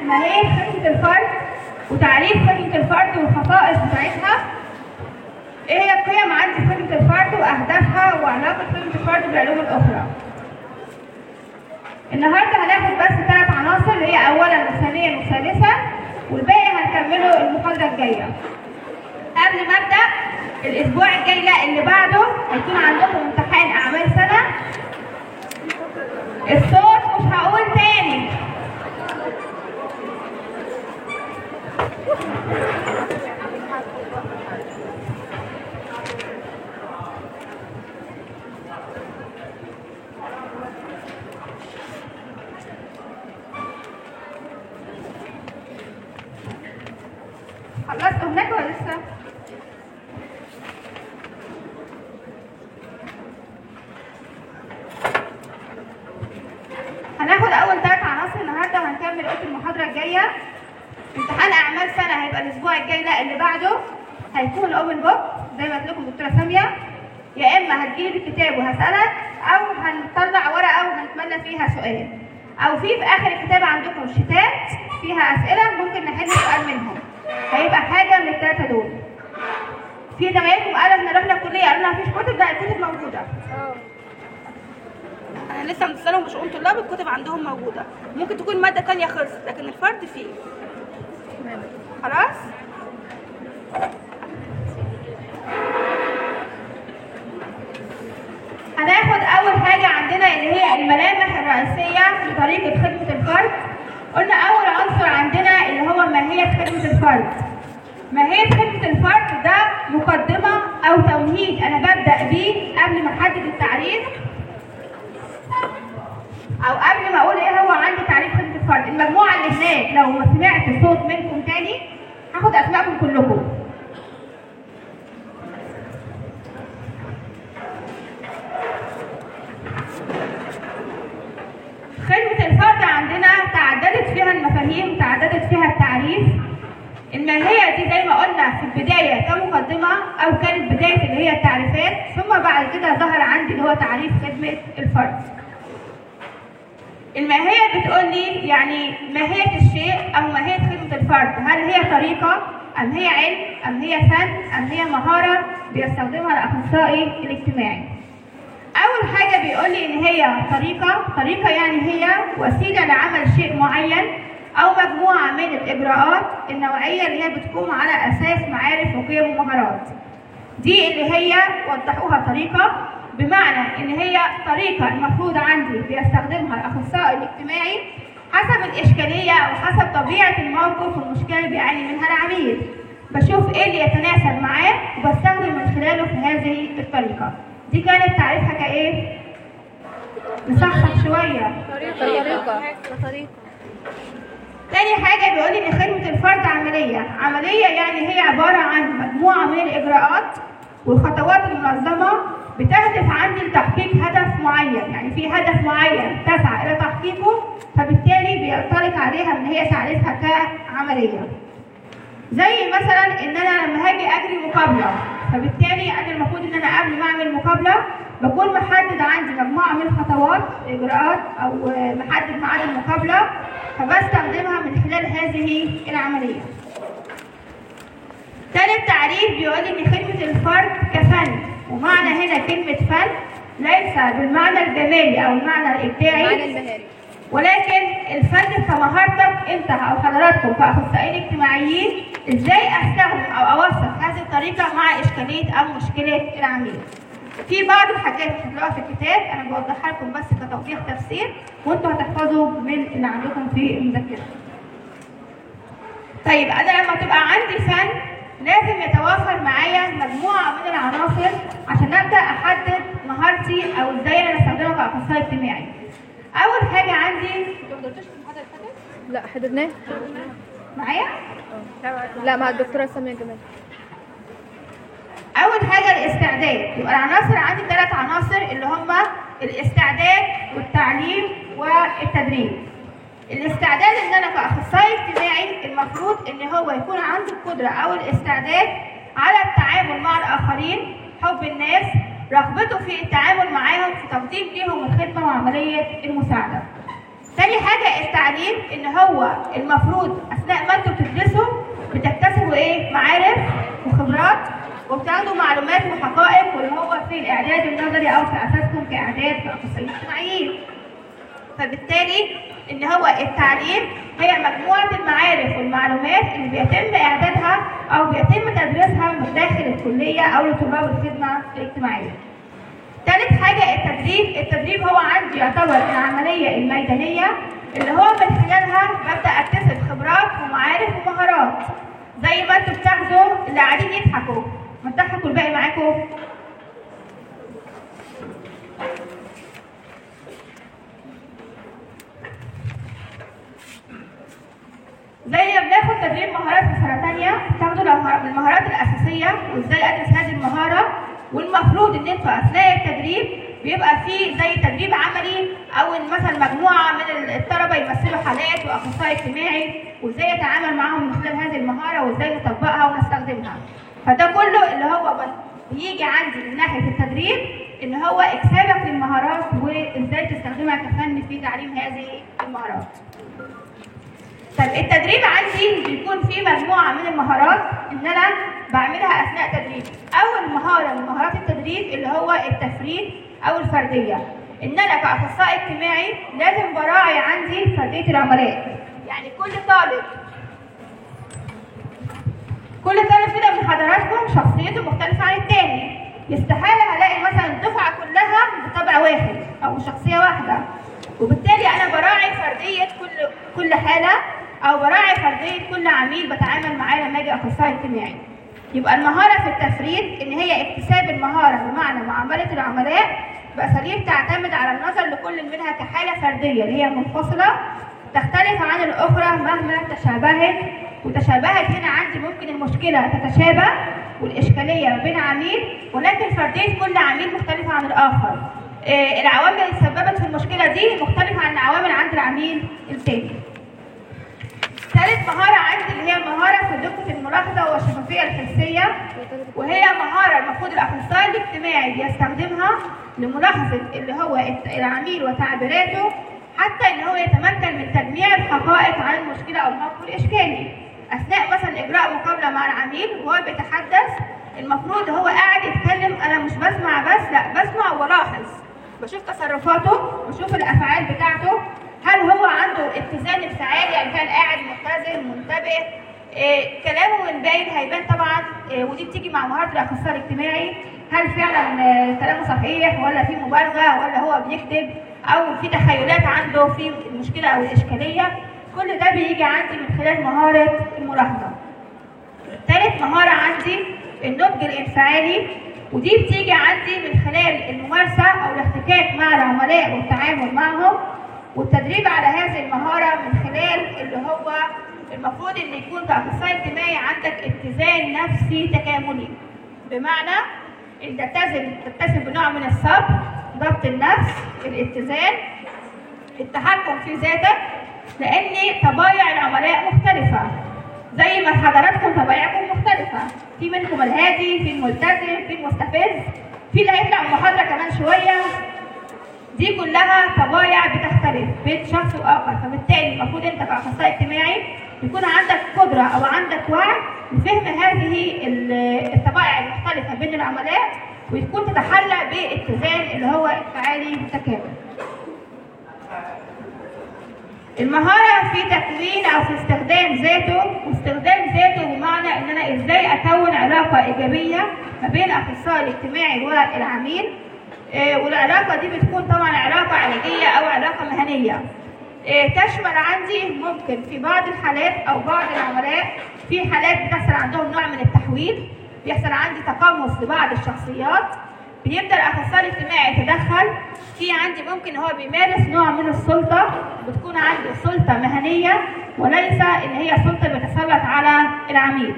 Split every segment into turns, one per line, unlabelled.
ماهية خدمة الفرد وتعريف خدمة الفرد والخصائص بتاعتها ايه هي القيم عند خدمة الفرد واهدافها وعلاقة خدمة الفرد بالعلوم الاخرى النهارده هناخد بس ثلاث عناصر اللي هي اولا وثانيا وثالثا والباقي هنكمله المحاضرة الجاية قبل ما ابدا الاسبوع الجاي لا اللي بعده هيكون عندكم امتحان اعمال سنه الصوت مش هقول تاني خلصتوا هناك ولا لسه؟ هناخد اول ثلاث عناصر النهارده وهنكمل بقيه المحاضره الجايه امتحان اعمال سنه هيبقى الاسبوع الجاي لا اللي بعده هيكون اوبن بوك زي ما قلت لكم دكتوره ساميه يا اما هتجيب الكتاب وهسالك او هنطلع ورقه وهنتملى فيها سؤال او في في اخر الكتاب عندكم شتات فيها اسئله ممكن نحل سؤال منهم هيبقى حاجه من الثلاثه دول في زمايلكم قالوا احنا رحنا الكليه قالوا لنا مفيش كتب لا الكتب موجوده انا لسه متصله بشؤون طلاب الكتب عندهم موجوده ممكن تكون ماده تانية خلصت لكن الفرد فيه خلاص هناخد اول حاجه عندنا اللي هي الملامح الرئيسيه لطريقه خدمه الفرد قلنا اول عنصر عندنا اللي هو ماهيه خدمه الفرد ماهيه خدمه الفرد ده مقدمه او تمهيد انا ببدا بيه قبل ما احدد التعريف او قبل ما اقول ايه هو عندي تعريف خدمه الفرد المجموعه اللي هناك لو ما سمعت صوت منكم تاني هاخد اسمائكم كلكم خدمة الفرد عندنا تعددت فيها المفاهيم تعددت فيها التعريف الماهية دي زي ما قلنا في البداية كمقدمة أو كانت بداية اللي هي التعريفات ثم بعد كده ظهر عندي اللي هو تعريف خدمة الفرد الماهية بتقول لي يعني ماهية الشيء أو ماهية خدمة الفرد هل هي طريقة أم هي علم أم هي فن أم هي مهارة بيستخدمها الأخصائي الاجتماعي أول حاجة بيقول لي إن هي طريقة طريقة يعني هي وسيلة لعمل شيء معين أو مجموعة من الإجراءات النوعية اللي هي بتقوم على أساس معارف وقيم ومهارات دي اللي هي وضحوها طريقة بمعنى ان هي طريقه المفروض عندي بيستخدمها الاخصائي الاجتماعي حسب الاشكاليه او حسب طبيعه الموقف والمشكله اللي بيعاني منها العميل بشوف ايه اللي يتناسب معاه وبستخدم من خلاله في هذه الطريقه دي كانت تعريفها كايه نصحصح شويه
طريقة طريقة طريقة
تاني حاجة بيقول لي إن خدمة الفرد عملية، عملية يعني هي عبارة عن مجموعة من الإجراءات والخطوات المنظمة بتهدف عندي لتحقيق هدف معين، يعني في هدف معين تسعى إلى تحقيقه فبالتالي بينطلق عليها إن هي تعريفها كعملية. زي مثلا إن أنا لما هاجي أجري مقابلة فبالتالي أنا المفروض إن أنا قبل ما أعمل مقابلة بكون محدد عندي مجموعة من الخطوات إجراءات أو محدد ميعاد المقابلة فبستخدمها من خلال هذه العملية. ثالث تعريف بيقول ان خدمة الفرد كفن ومعنى هنا كلمة فن ليس بالمعنى الجمالي او المعنى
معنى
الابداعي
البهاري
ولكن الفن كمهارتك انت او حضراتكم كاخصائيين اجتماعيين ازاي استخدم او اوصف هذه الطريقه مع اشكاليه او مشكله العميل. في بعض الحاجات هتلاقوها في الكتاب انا بوضحها لكم بس كتوضيح تفسير وانتوا هتحفظوا من اللي عندكم في المذكره. طيب انا لما تبقى عندي فن لازم يتوافر معايا مجموعه من العناصر عشان ابدا احدد مهارتي او ازاي انا استخدمها كاخصائي اجتماعي. اول حاجه عندي
لا حددناه
معايا
لا مع الدكتورة سامية جمال
اول حاجه الاستعداد يبقى العناصر عندي ثلاث عناصر اللي هما الاستعداد والتعليم والتدريب الاستعداد ان انا كاخصائي اجتماعي المفروض ان هو يكون عنده القدره او الاستعداد على التعامل مع الاخرين حب الناس رغبته في التعامل معاهم في تقديم ليهم الخدمه وعمليه المساعده تاني حاجة التعليم إن هو المفروض اثناء ما انتوا بتدرسوا بتكتسبوا ايه معارف وخبرات وبتاخدوا معلومات وحقائق واللي هو في الاعداد النظري او في اساسكم كاعداد في اخصائيين اجتماعيين فبالتالي ان هو التعليم هي مجموعه المعارف والمعلومات اللي بيتم اعدادها او بيتم تدريسها من داخل الكليه او لطلاب الخدمه الاجتماعيه. ثالث حاجه التدريب، التدريب هو عندي يعتبر العمليه الميدانيه اللي هو من خلالها ببدا اكتسب خبرات ومعارف ومهارات زي ما انتوا بتاخدوا اللي قاعدين يضحكوا ما تضحكوا الباقي معاكم زي ما بناخد تدريب مهارات في سنه ثانيه تاخدوا المهار- المهارات الاساسيه وازاي ادرس هذه المهاره والمفروض ان انتوا اثناء التدريب بيبقى في زي تدريب عملي او ان مثلا مجموعه من الطلبه يمثلوا حالات واخصائي اجتماعي وازاي اتعامل معاهم من خلال هذه المهاره وازاي نطبقها ونستخدمها فده كله اللي هو بس- بيجي عندي من ناحيه التدريب ان هو اكسابك للمهارات وازاي تستخدمها كفن في تعليم هذه المهارات طيب التدريب عندي بيكون فيه مجموعة من المهارات إن أنا بعملها أثناء تدريب. أول مهارة من مهارات التدريب اللي هو التفريد أو الفردية. إن أنا كأخصائي اجتماعي لازم براعي عندي فردية العملاء. يعني كل طالب كل طالب كده من حضراتكم شخصيته مختلفة عن التاني. يستحالة ألاقي مثلا الدفعة كلها بطبع واحد أو شخصية واحدة. وبالتالي أنا براعي فردية كل كل حالة أو براعي فردية كل عميل بتعامل معاه لما أجي أخصائي اجتماعي. يبقى المهارة في التفريد إن هي اكتساب المهارة بمعنى معاملة العملاء بأساليب تعتمد على النظر لكل منها كحالة فردية اللي هي منفصلة تختلف عن الأخرى مهما تشابهت وتشابهت هنا عندي ممكن المشكلة تتشابه والإشكالية ما بين عميل ولكن فردية كل عميل مختلفة عن الآخر. آه، العوامل اللي تسببت في المشكلة دي مختلفة عن العوامل عند العميل التاني. ثالث مهارة عندي اللي هي مهارة في دقة الملاحظة والشفافية الحسية وهي مهارة المفروض الأخصائي الاجتماعي بيستخدمها لملاحظة اللي هو العميل وتعبيراته حتى إن هو يتمكن من تجميع الحقائق عن المشكلة أو الموقف الإشكالي. أثناء مثلا إجراء مقابلة مع العميل وهو بيتحدث المفروض هو قاعد يتكلم أنا مش بسمع بس لا بسمع ولاحظ بشوف تصرفاته بشوف الأفعال بتاعته هل هو عنده اتزان انفعالي يعني كان قاعد متزن منتبه إيه كلامه من باين هيبان طبعا إيه ودي بتيجي مع مهاره الاخصائي الاجتماعي هل فعلا آه، كلامه صحيح ولا في مبالغه ولا هو بيكذب او في تخيلات عنده في المشكله او الاشكاليه كل ده بيجي عندي من خلال مهاره الملاحظه ثالث مهارة عندي النضج الانفعالي ودي بتيجي عندي من خلال الممارسة أو الاحتكاك مع العملاء والتعامل معهم والتدريب على هذه المهارة من خلال اللي هو المفروض إن يكون كأخصائي اجتماعي عندك اتزان نفسي تكاملي بمعنى إن تتزن تتسم بنوع من الصبر ضبط النفس الاتزان التحكم في ذاتك لان طبايع العملاء مختلفه زي ما حضراتكم طبايعكم مختلفه في منكم الهادي في الملتزم في المستفز في اللي هيطلع من المحاضره كمان شويه دي كلها طبايع بتختلف بين شخص واخر فبالتالي المفروض انت كاخصائي اجتماعي يكون عندك قدره او عندك وعي لفهم هذه ال- الطبائع المختلفه بين العملاء وتكون تتحلى باتزان اللي هو انفعالي متكامل المهارة في تكوين أو في استخدام ذاته واستخدام ذاته بمعنى إن أنا إزاي أكون علاقة إيجابية ما بين الأخصائي الاجتماعي والعميل آه، والعلاقة دي بتكون طبعا علاقة علاجية أو علاقة مهنية آه، تشمل عندي ممكن في بعض الحالات أو بعض العملاء في حالات بتحصل عندهم نوع من التحويل بيحصل عندي تقمص لبعض الشخصيات بيبدا الاخصائي الاجتماعي يتدخل في عندي ممكن هو بيمارس نوع من السلطه بتكون عندي سلطه مهنيه وليس ان هي سلطه بيتسلط على العميل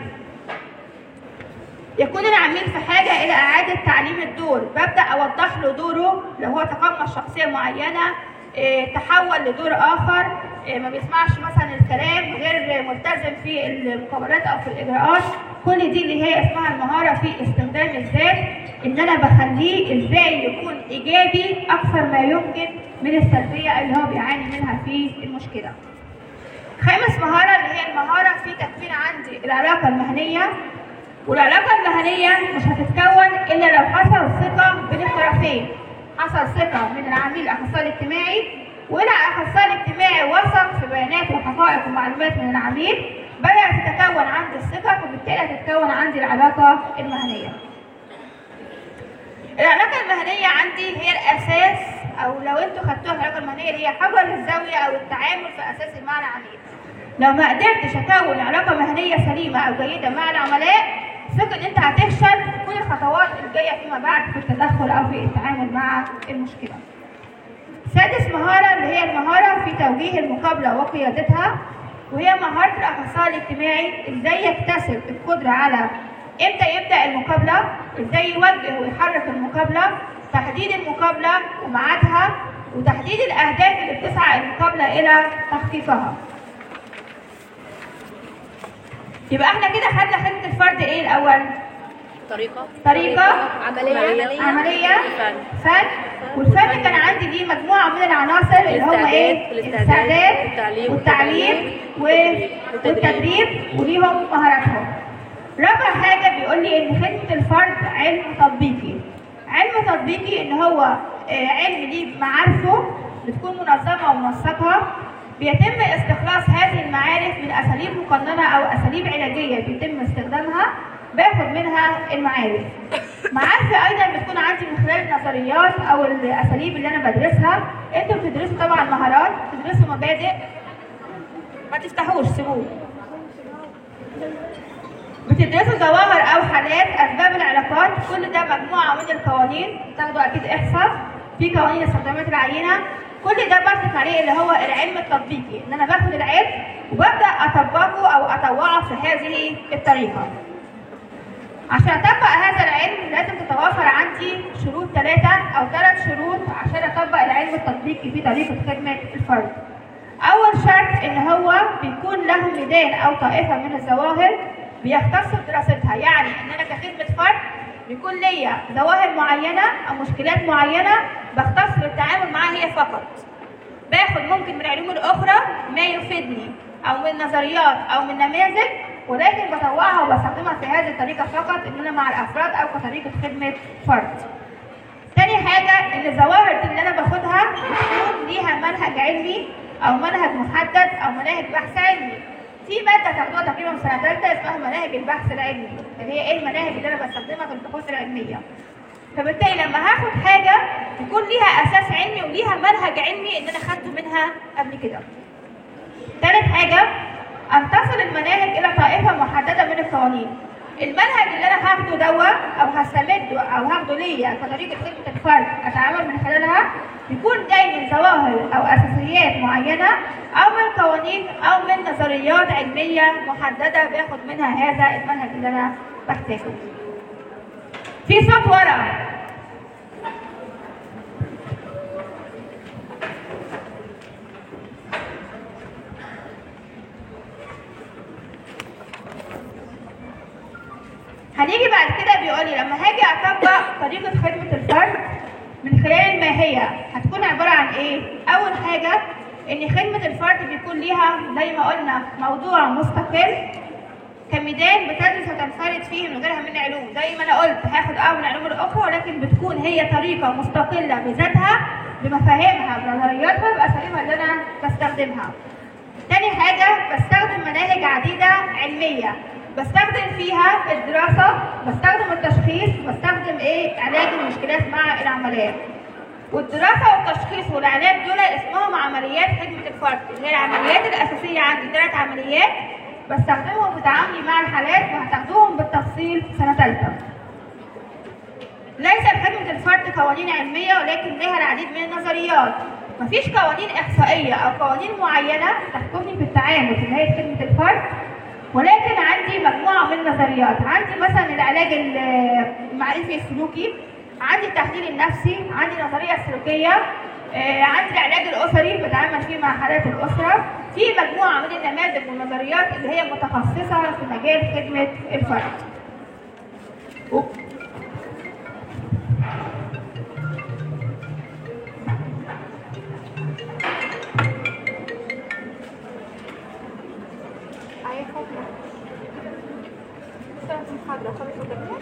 يكون العميل في حاجه الى اعاده تعليم الدور ببدا اوضح له دوره لو هو تقمص شخصيه معينه إيه، تحول لدور اخر إيه، ما بيسمعش مثلا الكلام غير ملتزم في المقابلات او في الاجراءات كل دي اللي هي اسمها المهاره في استخدام الذات ان انا بخليه ازاي يكون ايجابي اكثر ما يمكن من السلبيه اللي هو بيعاني منها في المشكله خامس مهارة اللي هي المهارة في تكوين عندي العلاقة المهنية والعلاقة المهنية مش هتتكون إلا لو حصل ثقة بين الطرفين حصل ثقة من العميل الأخصائي الاجتماعي والأخصائي الاجتماعي وثق في بيانات وحقائق ومعلومات من العميل بدأت تتكون عندي الثقة وبالتالي هتتكون عندي العلاقة المهنية العلاقة المهنية عندي هي الأساس أو لو أنتوا خدتوها العلاقة المهنية اللي هي حجر الزاوية أو التعامل في أساس مع العميل. لو ما قدرتش أكون علاقة مهنية سليمة أو جيدة مع العملاء ثق إن أنت هتفشل في كل الخطوات الجاية فيما بعد في التدخل أو في التعامل مع المشكلة. سادس مهارة اللي هي المهارة في توجيه المقابلة وقيادتها وهي مهارة الأخصائي الاجتماعي إزاي يكتسب القدرة على امتى يبدا المقابله ازاي يوجه ويحرك المقابله تحديد المقابله وميعادها وتحديد الاهداف اللي بتسعى المقابله الى تحقيقها يبقى احنا كده خدنا خدمه الفرد ايه الاول
طريقة
طريقه
عملية
عمليه
فن.
فن والفن كان عندي دي مجموعه من العناصر اللي هم ايه
الاستعداد،
الاستعداد
والتعليم،
والتعليم و- والتدريب وليهم مهاراتهم رابع حاجه بيقول لي ان خدمه الفرد علم تطبيقي علم تطبيقي ان هو آه، علم ليه معارفه بتكون منظمه ومنسقه بيتم استخلاص هذه المعارف من اساليب مقننه او اساليب علاجيه بيتم استخدامها باخد منها المعارف معارفي ايضا بتكون عندي من خلال النظريات او الاساليب اللي انا بدرسها انتوا بتدرسوا طبعا مهارات بتدرسوا مبادئ ما تفتحوش سيبوه بتدرسوا ظواهر او حالات اسباب العلاقات كل ده مجموعه من القوانين تاخدوا اكيد احصاء في قوانين استخدامات العينه كل ده بطلق عليه اللي هو العلم التطبيقي ان انا باخد العلم وببدا اطبقه او اطوعه في هذه الطريقه عشان اطبق هذا العلم لازم تتوافر عندي شروط ثلاثه او ثلاث شروط عشان اطبق العلم التطبيقي في طريقه خدمه الفرد اول شرط ان هو بيكون له ميدان او طائفه من الظواهر بيختص بدراستها يعني ان انا كخدمه فرد بيكون ليا ظواهر معينه او مشكلات معينه بختص بالتعامل معاها هي فقط باخد ممكن من العلوم الاخرى ما يفيدني او من نظريات او من نماذج ولكن بطوعها وبستخدمها في هذه الطريقه فقط ان انا مع الافراد او كطريقه خدمه فرد تاني حاجة إن الظواهر دي اللي أنا باخدها بتكون ليها منهج علمي أو منهج محدد أو مناهج بحث علمي. في مادة تاخدوها تقريبا في سنة تالتة اسمها مناهج البحث العلمي، اللي هي إيه المناهج اللي أنا بستخدمها في البحوث العلمية. فبالتالي لما هاخد حاجة يكون ليها أساس علمي وليها منهج علمي إن أنا خدته منها قبل كده. تالت حاجة أن تصل المناهج إلى طائفة محددة من القوانين. المنهج اللي أنا هاخده دوا أو هستمده أو هاخده ليا كطريقة خدمة الفرد أتعامل من خلالها يكون جاي من ظواهر أو أساسيات معينة أو من قوانين أو من نظريات علمية محددة باخد منها هذا المنهج اللي أنا بحتاجه. في صوت ورا هنيجي بعد كده بيقول لي لما هاجي اطبق طريقه خدمه الفرد من خلال الماهيه هتكون عباره عن ايه؟ اول حاجه ان خدمه الفرد بيكون ليها زي ما قلنا موضوع مستقل كميدان بتدرس وتنفرد فيه من غيرها من علوم زي ما انا قلت هاخد اه من العلوم الاخرى ولكن بتكون هي طريقه مستقله بذاتها بمفاهيمها بنظرياتها باساليبها اللي انا بستخدمها. تاني حاجة بستخدم مناهج عديدة علمية بستخدم فيها الدراسة بستخدم التشخيص بستخدم ايه علاج المشكلات مع العمليات والدراسة والتشخيص والعلاج دول اسمهم عمليات خدمة الفرد اللي هي العمليات الأساسية عندي ثلاث عمليات بستخدمهم في تعاملي مع الحالات وهتاخدوهم بالتفصيل في سنة ثالثة ليس لخدمة الفرد قوانين علمية ولكن لها العديد من النظريات مفيش قوانين إحصائية أو قوانين معينة تحكمني في التعامل في نهاية خدمة الفرد ولكن عندي مجموعة من النظريات عندي مثلا العلاج ال- المعرفي السلوكي عندي التحليل النفسي عندي النظرية السلوكية آه، عندي العلاج الأسري بتعامل فيه مع حالات الأسرة في مجموعة من النماذج والنظريات اللي هي متخصصة في مجال خدمة الفرد
هاي فاطمة سنة المحاضرة خلصوا كده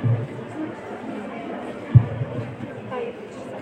طيب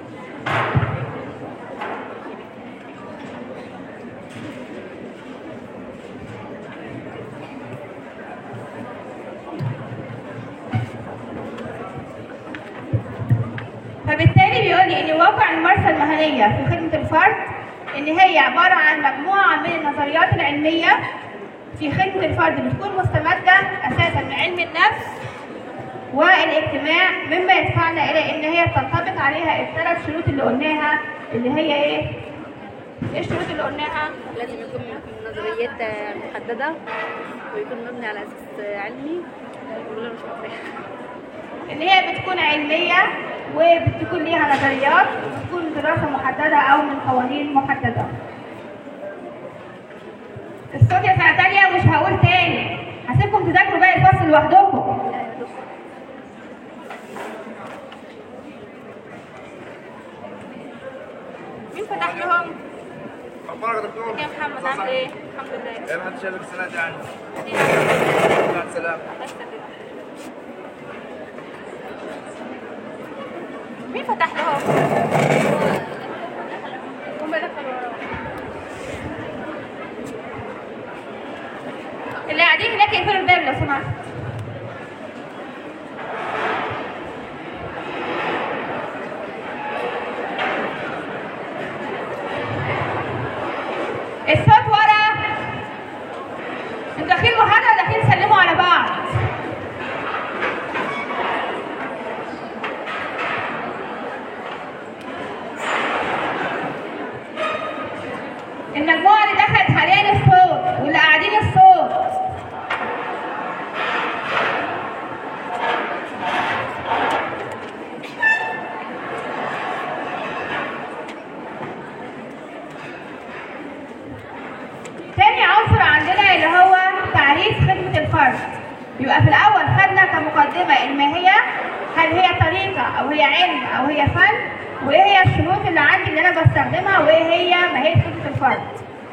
فبالتالي بيقول لي ان واقع الممارسه المهنيه في خدمه الفرد ان هي عباره عن مجموعه من النظريات العلميه في خدمه الفرد بتكون مستمده اساسا من علم النفس والاجتماع مما يدفعنا الى ان هي تنطبق عليها الثلاث شروط اللي قلناها اللي هي ايه؟ ايه الشروط اللي قلناها؟
لازم يكون من نظريات محددة ويكون مبني على أساس علمي والله مش فاكراها
اللي هي بتكون علمية وبتكون ليها نظريات وبتكون دراسة محددة أو من قوانين محددة. الصوت يا سنة تانية مش هقول تاني هسيبكم تذاكروا باقي الفصل لوحدكم.
مين فتح لهم؟
اخبارك يا دكتور؟
يا محمد عامل ايه؟ الحمد لله
ايه ما حد شايفك السنه دي يعني مع السلامه
مين فتح لهم؟ هم دخلوا وراهم
اللي قاعدين هناك يقفلوا الباب لو سمحت. الصوت ورا انتوا داخلين محاضرة ولا داخلين تسلموا على بعض؟ المجموعة اللي دخلت حاليا الصوت واللي قاعدين الصوت تاني عنصر عندنا اللي هو تعريف خدمة الفرد يبقى في الأول خدنا كمقدمة الماهية هل هي طريقة أو هي علم أو هي فن وإيه هي الشروط اللي عندي اللي أنا بستخدمها وإيه هي ماهية خدمة الفرد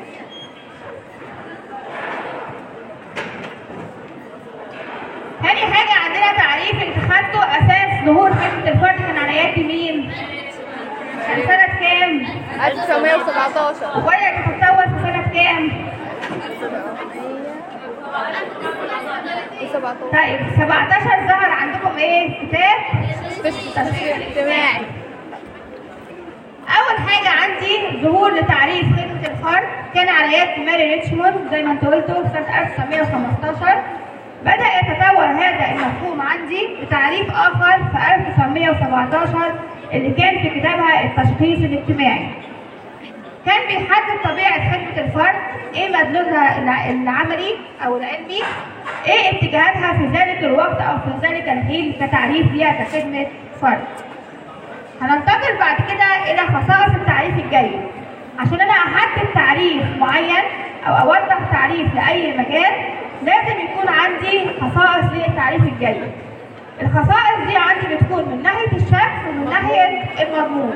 تاني حاجة عندنا تعريف اللي خدته أساس ظهور خدمة الفرد كان على يد مين؟ كان سنة كام؟
1917
وبدأت تتطور في سنة كام؟
17
طيب 17 ظهر عندكم ايه؟ كتاب
تشغيل اجتماعي
أول حاجة عندي ظهور لتعريف خدمة الفرد كان على يد ماري ريتشموند زي ما انت قلتوا في سنة 1915 بدأ يتطور هذا المفهوم عندي بتعريف آخر في 1917 اللي كان في كتابها التشخيص الاجتماعي. كان بيحدد طبيعة خدمة الفرد، إيه مدلولها الع- العملي أو العلمي، إيه اتجاهاتها في ذلك الوقت أو في ذلك الحين كتعريف ليها كخدمة فرد. هننتقل بعد كده الى خصائص التعريف الجيد عشان انا احدد تعريف معين او اوضح تعريف لاي مجال لازم يكون عندي خصائص للتعريف الجيد الخصائص دي عندي بتكون من ناحيه الشكل ومن ناحيه المضمون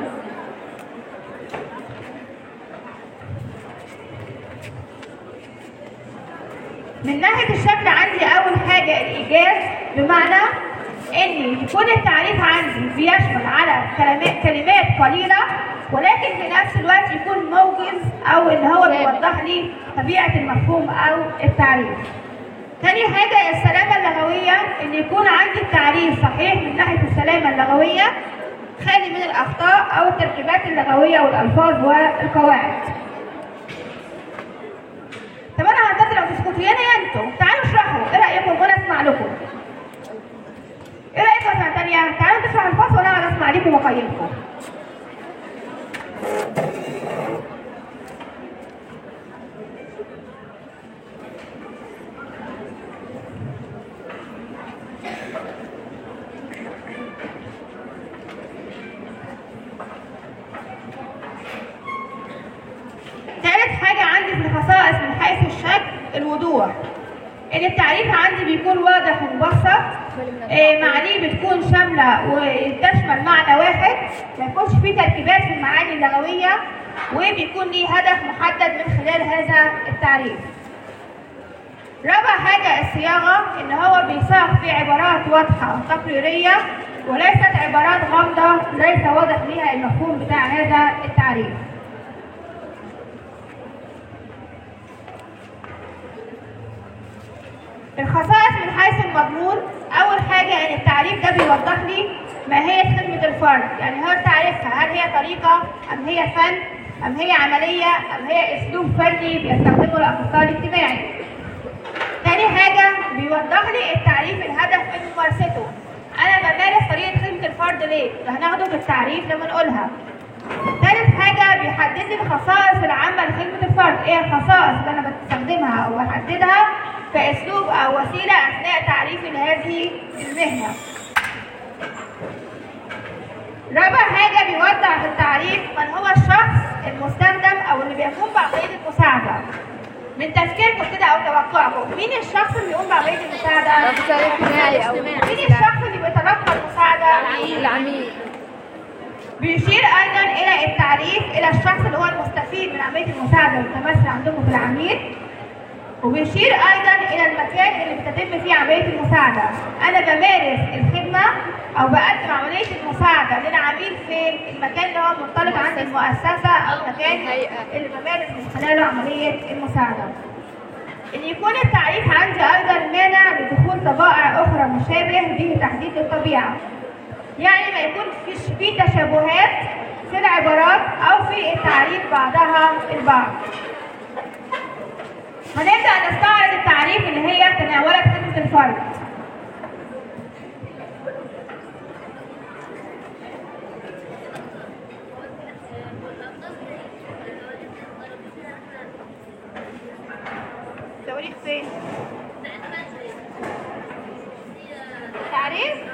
من ناحيه الشكل عندي اول حاجه الايجاز بمعنى ان يكون التعريف عندي بيشمل على كلمات كلمات قليله ولكن في نفس الوقت يكون موجز او اللي هو بيوضح لي طبيعه المفهوم او التعريف. تاني حاجه السلامه اللغويه ان يكون عندي التعريف صحيح من ناحيه السلامه اللغويه خالي من الاخطاء او التركيبات اللغويه والالفاظ والقواعد. طب انا هنتظر لو تسكتوا يا انا يا انتوا تعالوا اشرحوا ايه رايكم وانا اسمع لكم ايه رايكم يا سنه تانية تعالوا تشرحوا الفصل وانا اقعد اسمع لكم واقيمكم ثالث حاجة عندي في الخصائص من حيث الشكل الوضوح ان التعريف عندي بيكون واضح ومبسط آه، معانيه بتكون شاملة وتشمل معنى واحد ما يكونش فيه تركيبات في المعاني اللغوية وبيكون ليه هدف محدد من خلال هذا التعريف رابع حاجة الصياغة إن هو بيصاغ في عبارات واضحة تقريرية وليست عبارات غامضة ليس واضح ليها المفهوم بتاع هذا التعريف. الخصائص من حيث المضمون أول حاجة إن التعريف ده بيوضح لي ماهية خدمة الفرد، يعني هو تعريفها هل هي طريقة أم هي فن أم هي عملية أم هي أسلوب فني بيستخدمه الأخصائي الاجتماعي. تاني حاجة بيوضح لي التعريف الهدف من ممارسته أنا بمارس طريقة خدمة الفرد ليه؟ ده هناخده في التعريف لما نقولها تالت حاجة بيحدد لي الخصائص العامة لخدمة الفرد ايه الخصائص اللي أنا بستخدمها أو بحددها كأسلوب أو وسيلة أثناء تعريفي لهذه المهنة رابع حاجة بيوضح في التعريف من هو الشخص المستخدم أو اللي بيقوم بعملية المساعدة من تفكيركم كده أو توقعكم مين الشخص اللي بيقوم بعملية المساعدة؟
الأخصائي الاجتماعي أو
مين الشخص اللي بيتلقى المساعدة؟
العميل
بيشير ايضا الى التعريف الى الشخص اللي هو المستفيد من عمليه المساعده المتمثل عندكم في العميل وبيشير ايضا الى المكان اللي بتتم فيه عمليه المساعده انا بمارس الخدمه او بقدم عمليه المساعده للعميل في المكان اللي هو منطلق عند المؤسسه او المكان اللي بمارس من خلاله عمليه المساعده ان يكون التعريف عندي ايضا مانع لدخول طبائع اخرى مشابه به تحديد الطبيعه يعني ما يكون فيش في تشابهات في العبارات او في التعريف بعضها البعض هنبدا نستعرض التعريف اللي هي تناولت خدمه الفرد التواريخ فين تعريف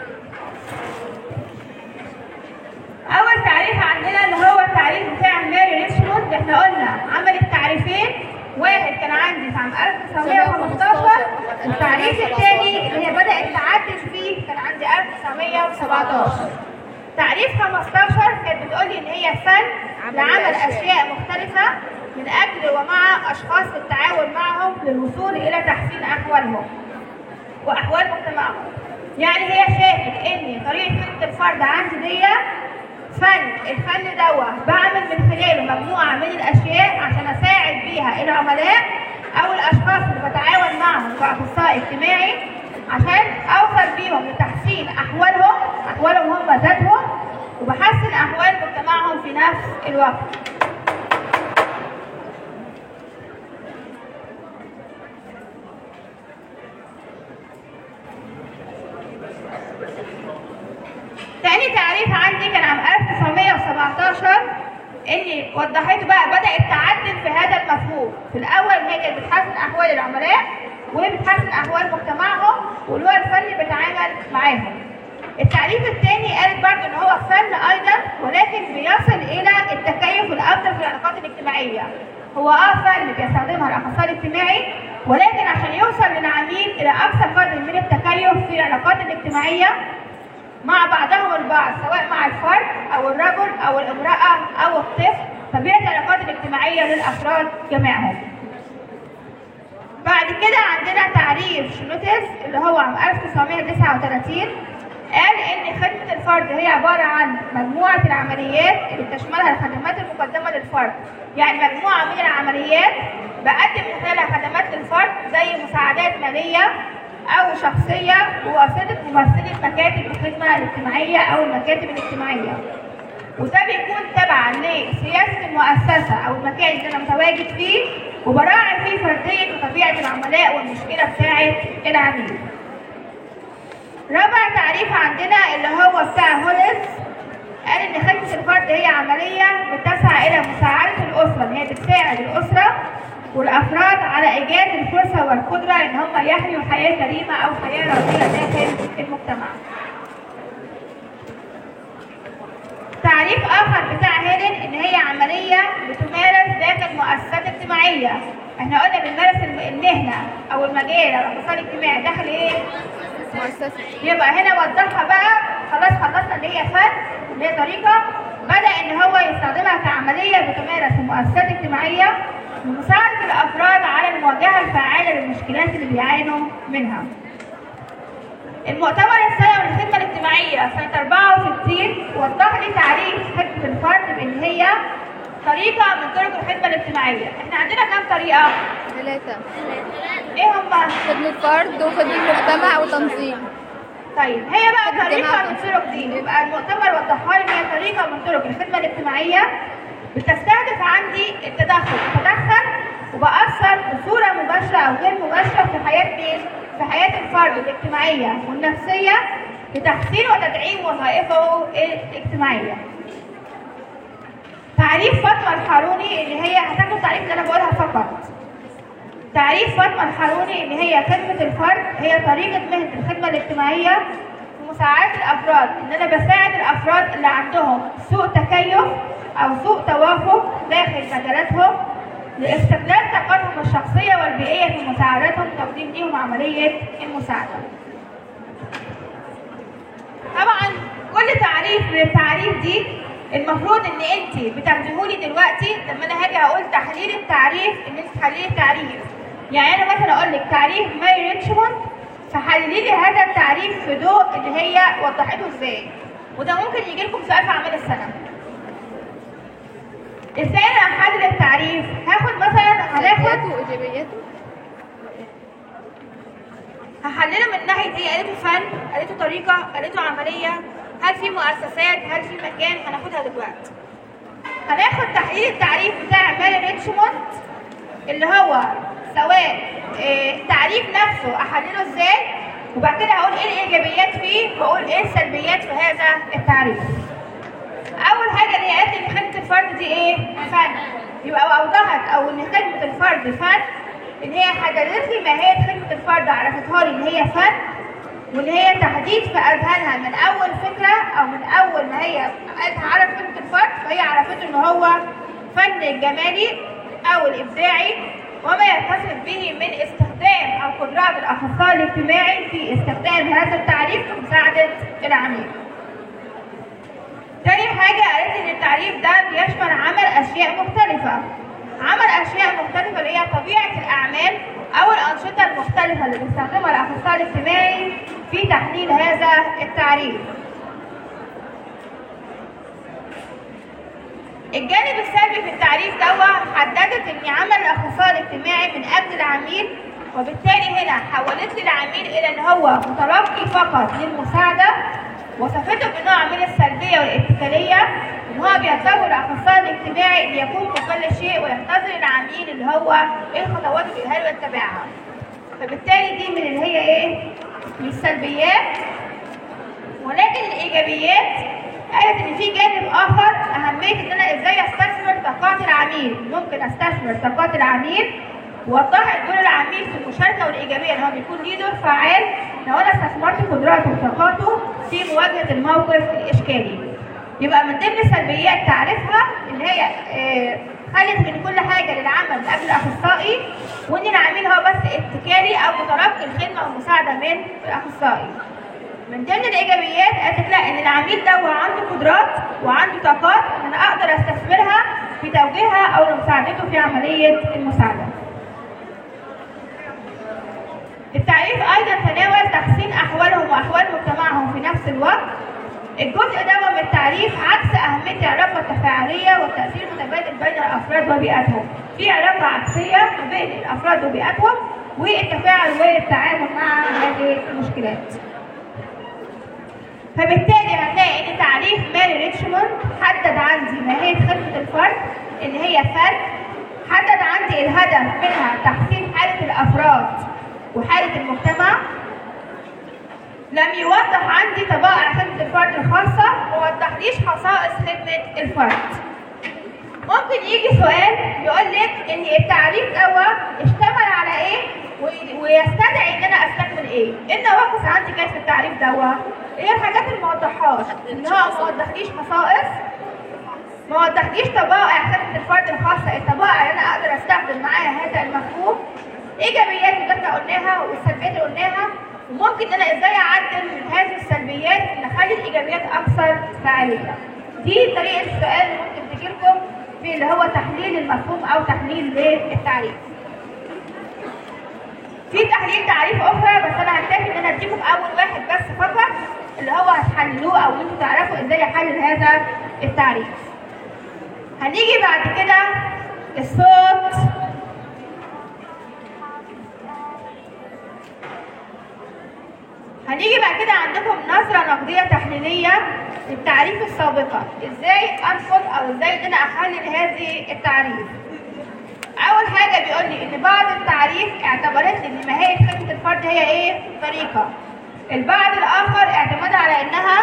اول تعريف عندنا اللي هو التعريف بتاع ماري ريتشارد اللي احنا قلنا عملت تعريفين واحد كان عندي في عام 1915 التعريف الثاني اللي هي بدات تعدل فيه كان عندي 1917 تعريف 15 كانت بتقول لي ان هي فن لعمل اشياء مختلفه من اجل ومع اشخاص للتعاون معهم للوصول الى تحسين احوالهم واحوال مجتمعهم يعني هي شافت ان طريقه خدمه الفرد عندي دي فن الفن دوا بعمل من خلاله مجموعه من الاشياء عشان اساعد بيها العملاء او الاشخاص اللي بتعاون معهم كاخصائي اجتماعي عشان اوصل بيهم لتحسين احوالهم احوالهم هم ذاتهم وبحسن احوال مجتمعهم في نفس الوقت تاني تعريف عندي كان عام 1917 اني وضحته بقى بدات تعدل في هذا المفهوم في الاول هي كانت بتحسن احوال العملاء وبتحسن احوال مجتمعهم واللي هو الفن بيتعامل معاهم التعريف الثاني قالت برضه ان هو فن ايضا ولكن بيصل الى التكيف الافضل في العلاقات الاجتماعيه هو اه فن بيستخدمها الاخصائي الاجتماعي ولكن عشان يوصل للعميل الى اقصى قدر من التكيف في العلاقات الاجتماعيه مع بعضهم البعض سواء مع الفرد او الرجل او الامرأة او الطفل طبيعة العلاقات الاجتماعية للافراد جميعهم بعد كده عندنا تعريف شنوتس اللي هو عام 1939 قال ان خدمة الفرد هي عبارة عن مجموعة العمليات اللي بتشملها الخدمات المقدمة للفرد يعني مجموعة من العمليات بقدم من خلالها خدمات للفرد زي مساعدات مالية أو شخصية بواسطة ممثلي المكاتب الخدمة الاجتماعية أو المكاتب الاجتماعية وده بيكون تبعا لسياسة المؤسسة أو المكان اللي أنا متواجد فيه وبراعي فيه فردية وطبيعة العملاء والمشكلة بتاعة العميل. رابع تعريف عندنا اللي هو بتاع هولز قال إن خدمة الفرد هي عملية بتسعى إلى مساعدة الأسرة إن هي بتساعد الأسرة والافراد على ايجاد الفرصه والقدره ان هم يحيوا حياه كريمه او حياه راضيه داخل المجتمع. تعريف اخر بتاع هيلين ان هي عمليه بتمارس داخل مؤسسات اجتماعيه. احنا قلنا بنمارس الم- المهنه او المجال او الاقتصاد الاجتماعي داخل ايه؟
مؤسسة
يبقى هنا وضحها بقى خلاص خلصنا اللي هي فن اللي هي طريقه بدا ان هو يستخدمها كعمليه بتمارس في مؤسسات اجتماعيه لمساعده الافراد على المواجهه الفعاله للمشكلات المشكلات اللي بيعانوا منها. المؤتمر السنوي للخدمة الاجتماعية سنة 64 وضح لي تعريف خدمة الفرد بإن هي طريقة من طرق الخدمة الاجتماعية. احنا عندنا كام طريقة؟
ثلاثة
ايه هما؟
خدمة فرد وخدمة مجتمع وتنظيم
طيب هي بقى
خدمة
طريقة
جماعة.
من طرق دي يبقى المؤتمر وضحها لي ان هي طريقة من طرق الخدمة الاجتماعية بتستهدف عندي التدخل بتدخل وبأثر بصورة مباشرة أو غير مباشرة في حياة مين؟ في حياة الفرد الاجتماعية والنفسية لتحسين وتدعيم وظائفه الاجتماعية. تعريف فاطمة الحاروني اللي هي هتاخد التعريف اللي أنا بقولها فقط. تعريف فاطمة الحاروني إن هي خدمة الفرد هي طريقة مهنة الخدمة الاجتماعية في مساعدة الأفراد إن أنا بساعد الأفراد اللي عندهم سوء تكيف أو سوء توافق داخل مجالاتهم لاستغلال طاقتهم الشخصية والبيئية في مساعدتهم وتقديم لهم عملية المساعدة. طبعا كل تعريف من التعريف دي المفروض ان انت بتاخديهولي دلوقتي لما انا هاجي اقول تحليل التعريف ان انت تحللي التعريف يعني انا مثلا اقول لك تعريف ماري ريتشموند فحللي لي هذا التعريف في ضوء اللي هي وضحته ازاي وده ممكن يجي لكم سؤال في اعمال السنه ازاي انا احلل التعريف هاخد مثلا هناخد
سلبياته وإيجابياته
هحلله من ناحيه ايه قالته فن قالته طريقه قالته عمليه هل في مؤسسات هل في مكان هناخدها دلوقتي هناخد تحليل التعريف بتاع ماري ريتشموند اللي هو سواء آه، التعريف نفسه احلله ازاي وبعد كده هقول ايه الايجابيات فيه واقول ايه السلبيات في هذا التعريف اول حاجه اللي هي قالت لي ان خدمه الفرد دي ايه فن يبقى اوضحت او ان خدمه الفرد فن ان هي حددت لي ماهيه خدمه الفرد عرفتها لي ان هي فن وان هي تحديد في اذهانها من اول فكره او من اول ما هي قالت عرف خدمه الفرد فهي عرفته ان هو فن الجمالي او الابداعي وما يتصف به من استخدام او قدرات الاخصائي الاجتماعي في استخدام هذا التعريف لمساعده العميل. تاني حاجة قالت إن التعريف ده بيشمل عمل أشياء مختلفة. عمل أشياء مختلفة اللي هي طبيعة الأعمال أو الأنشطة المختلفة اللي بيستخدمها الأخصائي الاجتماعي في تحليل هذا التعريف. الجانب السلبي في التعريف دوا حددت ان عمل الاخصائي الاجتماعي من اجل العميل وبالتالي هنا حولت لي العميل الى ان هو متلقي فقط للمساعده وصفته بنوع من السلبيه والاتكاليه ان هو بيعتبر الاخصائي الاجتماعي ان يقوم بكل شيء وينتظر العميل اللي هو ايه الخطوات اللي يقولها له ويتبعها فبالتالي دي من اللي هي ايه من السلبيات ولكن الايجابيات قالت ان في جانب اخر اهميه ان انا ازاي استثمر طاقات العميل ممكن استثمر طاقات العميل ووضحت دور العميل في المشاركه والايجابيه ان هو بيكون ليه دور فعال لو انا استثمرت قدراته وطاقاته في مواجهه الموقف الاشكالي يبقى من ضمن سلبيات تعريفها ان هي آه، خلت من كل حاجه للعمل لاجل الاخصائي وان العميل هو بس اتكالي او متلقي الخدمه والمساعده من الاخصائي من ضمن الايجابيات قالت لا ان العميل ده هو عنده قدرات وعنده طاقات ان انا اقدر استثمرها في توجيهها او لمساعدته في عمليه المساعده. التعريف ايضا تناول تحسين احوالهم واحوال مجتمعهم في نفس الوقت. الجزء ده من التعريف عكس اهميه العلاقه التفاعليه والتاثير المتبادل بين الافراد وبيئتهم. في علاقه عكسيه ما بين الافراد وبيئتهم والتفاعل والتعامل مع هذه المشكلات. فبالتالي هنلاقي ان تعريف ماري ريتشموند حدد عندي ماهيه خدمه الفرد ان هي فن حدد عندي الهدف منها تحسين حاله الافراد وحاله المجتمع لم يوضح عندي طبائع خدمه الفرد الخاصه ما وضحليش خصائص خدمه الفرد ممكن يجي سؤال يقول لك ان التعريف دوا اشتمل على ايه وي- ويستدعي ان انا استكمل ايه؟ ايه النواقص عندي كانت في التعريف دوا؟ ايه الحاجات اللي ما وضحهاش؟ ان هو ما وضحليش خصائص ما وضحليش طبائع خدمه الفرد الخاصه الطبائع اللي انا اقدر استخدم معاها هذا المفهوم ايجابيات اللي احنا قلناها والسلبيات اللي قلناها وممكن ان انا ازاي اعدل من هذه السلبيات ان اخلي الايجابيات اكثر فعاليه. دي طريقه السؤال اللي ممكن تجي لكم في اللي هو تحليل المفهوم او تحليل للتعريف. في تحليل تعريف اخرى بس انا هكتفي ان انا اديكم اول واحد بس فقط اللي هو هتحللوه او ان انتوا تعرفوا ازاي احلل هذا التعريف هنيجي بعد كده الصوت هنيجي بعد كده عندكم نظرة نقدية تحليلية للتعريف السابقة ازاي انقد او ازاي ان انا احلل هذه التعريف اول حاجة بيقول لي ان بعض التعريف اعتبرت لي ان ماهية خدمة الفرد هي ايه طريقة البعض الاخر اعتمد على انها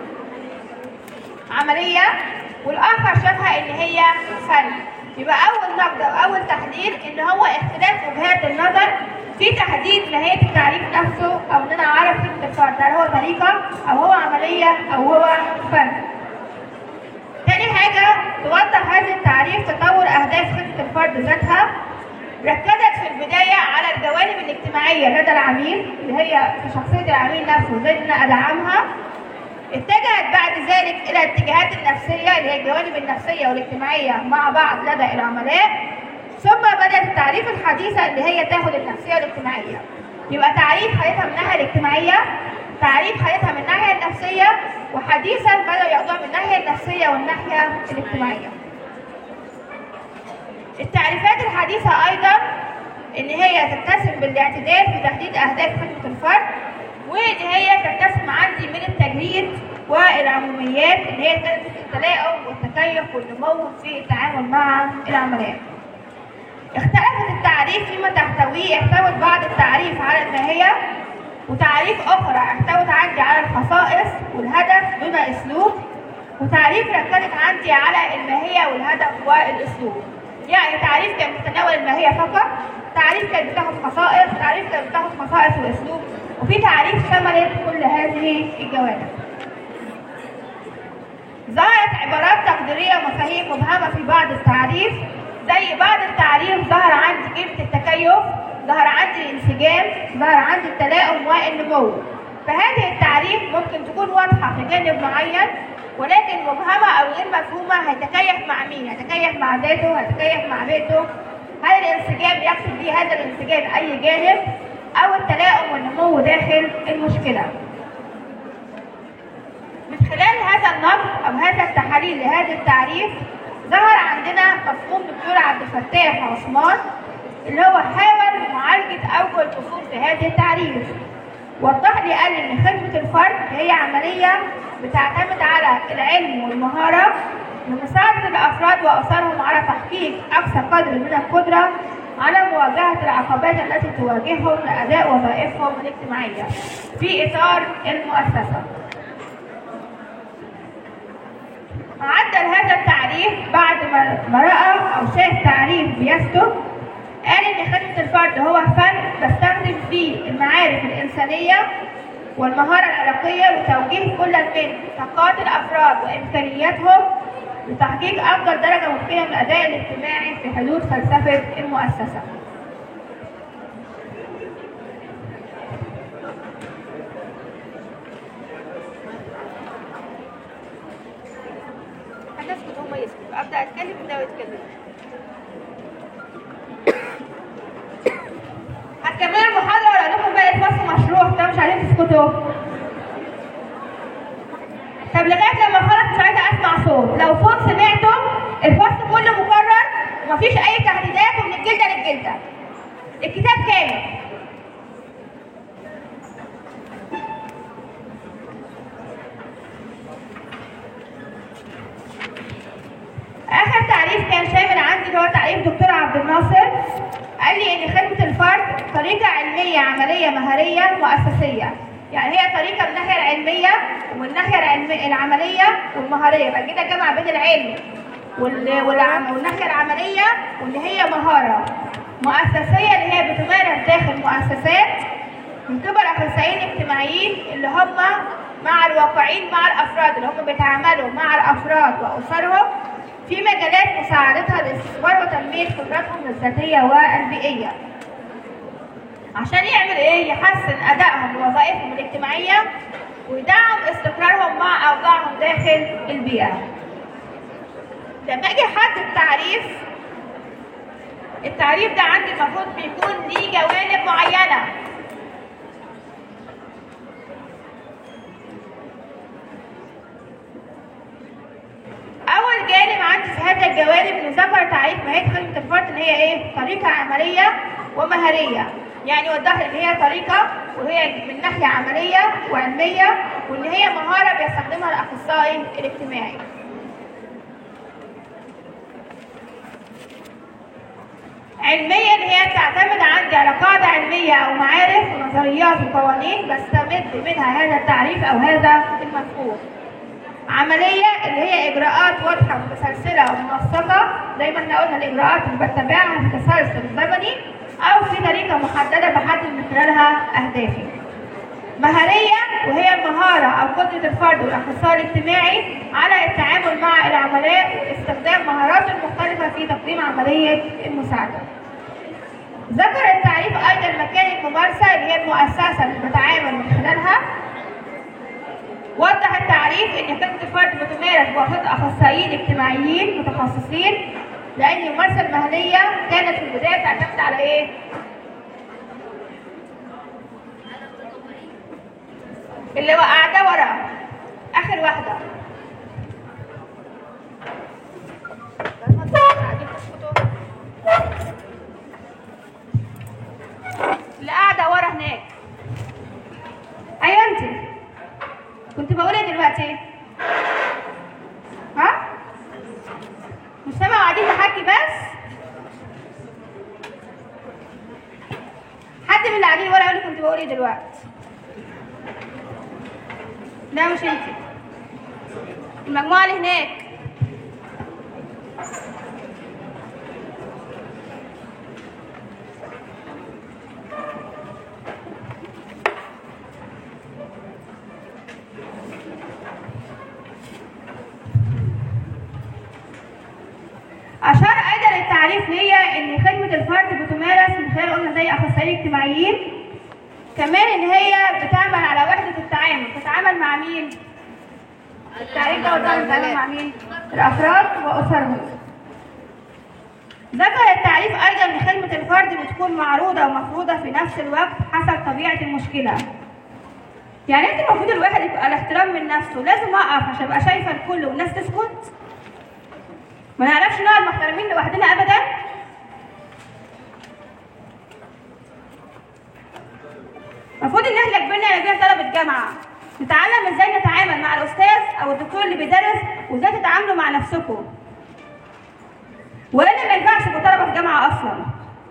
عملية والاخر شافها ان هي فن يبقى اول نقد او اول تحليل ان هو اختلاف وجهات النظر في تحديد ماهية التعريف نفسه او ان انا اعرف خدمة الفرد هل هو طريقة او هو عملية او هو فن تاني حاجة توضح هذا التعريف تطور أهداف خدمة الفرد ذاتها ركزت في البداية على الجوانب الاجتماعية لدى العميل اللي هي في شخصية العميل نفسه ازاي ان انا ادعمها اتجهت بعد ذلك الى الاتجاهات النفسية اللي هي الجوانب النفسية والاجتماعية مع بعض لدى العملاء ثم بدأت التعريف الحديثة اللي هي تاخد النفسية والاجتماعية يبقى تعريف حياتها من الناحية الاجتماعية تعريف حياتها من الناحية النفسية وحديثا بدأوا ياخدوها من الناحية النفسية والناحية الاجتماعية التعريفات الحديثة أيضا إن هي تتسم بالاعتدال في تحديد أهداف خدمة الفرد وإن هي تتسم عندي من التجريد والعموميات اللي هي تلبس التلاؤم والتكيف والنمو في التعامل مع العملاء. اختلفت التعريف فيما تحتويه احتوت بعض التعريف على الماهية وتعريف أخرى احتوت عندي على الخصائص والهدف دون أسلوب وتعريف ركزت عندي على الماهية والهدف والأسلوب يعني تعريف كان متناول الماهية فقط تعريف كان بتاخد خصائص تعريف كان بتاخد خصائص وأسلوب وفي تعريف شملت كل هذه الجوانب ظهرت عبارات تقديرية ومفاهيم مبهمة في بعض التعريف زي بعض التعريف ظهر عندي كلمة التكيف ظهر عندي الانسجام ظهر عندي التلاؤم والنمو فهذه التعريف ممكن تكون واضحة في جانب معين ولكن مبهمة أو غير مفهومة هيتكيف مع مين؟ هيتكيف مع ذاته، هيتكيف مع بيته هل الانسجام يقصد به هذا الانسجام أي جانب أو التلاؤم والنمو داخل المشكلة من خلال هذا النقد أو هذا التحليل لهذا التعريف ظهر عندنا مفهوم دكتور عبد الفتاح عثمان اللي هو حاول معالجة أوجه الفصول في هذا التعريف وضح لي قال إن خدمة الفرد هي عملية بتعتمد على العلم والمهارة لمساعدة الأفراد وأسرهم على تحقيق أقصى قدر من القدرة على مواجهة العقبات التي تواجههم لأداء وظائفهم الاجتماعية في إطار المؤسسة. عدل هذا التعريف بعد ما ما رأى أو شاف تعريف بيسته قال إن خدمة الفرد هو فن بستخدم فيه المعارف الإنسانية والمهارة العلاقية لتوجيه كل من طاقات الأفراد وإمكانياتهم لتحقيق أفضل درجة ممكنة من الأداء الاجتماعي في حدود فلسفة المؤسسة. هنسكت هما يسكتوا أبدأ أتكلم وده يتكلم. هتكملوا المحاضرة ولا لكم بقى الفصل مشروع ده مش عايزين تسكتوا؟ طب لغاية لما خلص مش عايزة أسمع صوت، لو صوت سمعته الفصل كله مكرر ومفيش أي تهديدات ومن الجلدة للجلدة. الكتاب كامل. آخر تعريف كان شامل عندي اللي هو تعريف دكتور عبد الناصر قال لي إن خدمة الفرد طريقة علمية عملية مهارية مؤسسية يعني هي طريقة من الناحية العلمية ومن الناحية العلمية العملية والمهارية يبقى كده جمع بين العلم وال- والعم- والناحية العملية وإن هي مهارة مؤسسية اللي هي بتمارس داخل مؤسسات من قبل أخصائيين اجتماعيين اللي هم مع الواقعين مع الأفراد اللي هم بيتعاملوا مع الأفراد وأسرهم في مجالات مساعدتها لاستثمار وتنمية قدراتهم الذاتية والبيئية. عشان يعمل إيه؟ يحسن أدائهم ووظائفهم الاجتماعية ويدعم استقرارهم مع أوضاعهم داخل البيئة. لما أجي أحدد تعريف التعريف ده عندي المفروض بيكون ليه جوانب معينة معانا أول جانب عندي في هذا الجوانب إنه ذكر تعريف ماهية خدمة الفرد إن هي إيه؟ طريقة عملية ومهارية، يعني وضح لي إن هي طريقة وهي من ناحية عملية وعلمية وإن هي مهارة بيستخدمها الأخصائي الاجتماعي. علميا هي تعتمد عندي على قاعدة علمية أو معارف ونظريات وقوانين بستمد منها هذا التعريف أو هذا المفهوم. عملية اللي هي إجراءات واضحة متسلسلة ومنسقة زي ما احنا قلنا الإجراءات اللي بتبعها في تسلسل زمني أو في طريقة محددة بحدد من خلالها أهدافي. مهارية وهي المهارة أو قدرة الفرد والأخصائي الاجتماعي على التعامل مع العملاء واستخدام مهاراته المختلفة في تقديم عملية المساعدة. ذكر التعريف أيضا مكان الممارسة اللي هي المؤسسة اللي بتعامل من خلالها وضح التعريف ان خدمه الفرد بتمارس بواسطه اخصائيين اجتماعيين متخصصين لان الممارسه المهنيه كانت في البدايه تعتمد على ايه؟ اللي هو قاعده ورا اخر واحده اللي قاعده ورا هناك ايوه انت كنت بقول ايه دلوقتي؟ ها؟ مش سامع قاعدين نحكي بس؟ حد من اللي قاعدين ورا يقول لي كنت بقول ايه دلوقتي؟ لا مش انت المجموعة اللي هناك أشار أيضا التعريف ليا إن خدمة الفرد بتمارس من خلال قلنا زي أخصائيين اجتماعيين كمان إن هي بتعمل على وحدة التعامل بتتعامل مع مين؟ التعريف ده قدام بتتعامل مع مين؟ الأفراد وأسرهم ذكر التعريف أيضا إن خدمة الفرد بتكون معروضة ومفروضة في نفس الوقت حسب طبيعة المشكلة يعني انت المفروض الواحد يبقى الاحترام من نفسه لازم اقف عشان ابقى شايفه الكل والناس تسكت ما نعرفش نقعد محترمين لوحدنا ابدا المفروض ان احنا كبرنا كبرنا طلبه جامعه نتعلم ازاي نتعامل مع الاستاذ او الدكتور اللي بيدرس وازاي تتعاملوا مع نفسكم والا ما ينفعش تبقوا طلبه في جامعه اصلا